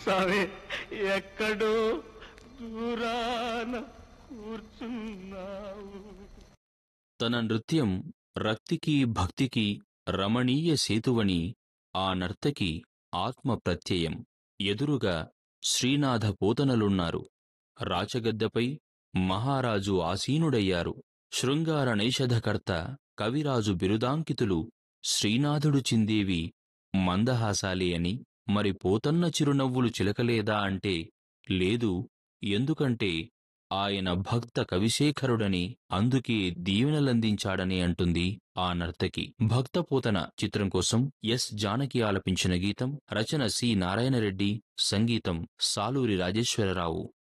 స్వామి ఎక్కడో దూరాన కూర్చున్నావు తన నృత్యం రక్తికి భక్తికి రమణీయ సేతువని ఆ నర్తకి ఆత్మ ప్రత్యయం ఎదురుగా శ్రీనాథ పోతనలున్నారు రాచగద్దెపై మహారాజు ఆసీనుడయ్యారు శృంగార నైషధకర్త కవిరాజు బిరుదాంకితులు శ్రీనాథుడు చిందేవి మందహాసాలే అని మరి పోతన్న చిరునవ్వులు చిలకలేదా అంటే లేదు ఎందుకంటే ఆయన భక్త కవిశేఖరుడని అందుకే దీవెనలందించాడని అంటుంది ఆ నర్తకి భక్త పోతన చిత్రం కోసం ఎస్ జానకి ఆలపించిన గీతం రచన సి నారాయణరెడ్డి సంగీతం సాలూరి రాజేశ్వరరావు